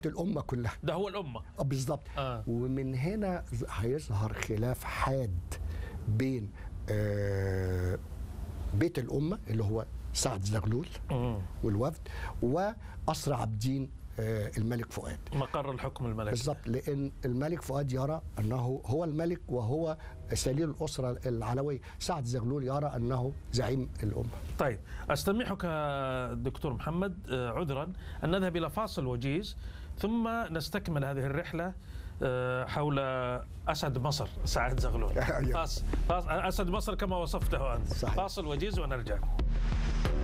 الامه كلها ده هو الامه آه، بالظبط آه. ومن هنا ز- هيظهر خلاف حاد بين آه، بيت الامه اللي هو سعد زغلول مم. والوفد واسرى عابدين آه، الملك فؤاد مقر الحكم الملكي بالضبط لان الملك فؤاد يرى انه هو الملك وهو سليل الاسره العلويه سعد زغلول يرى انه زعيم الامه طيب استميحك دكتور محمد آه، عذرا ان نذهب الى فاصل وجيز ثم نستكمل هذه الرحله آه، حول اسد مصر سعد زغلول أيوة. فاصل فاصل اسد مصر كما وصفته انت صحيح. فاصل وجيز ونرجع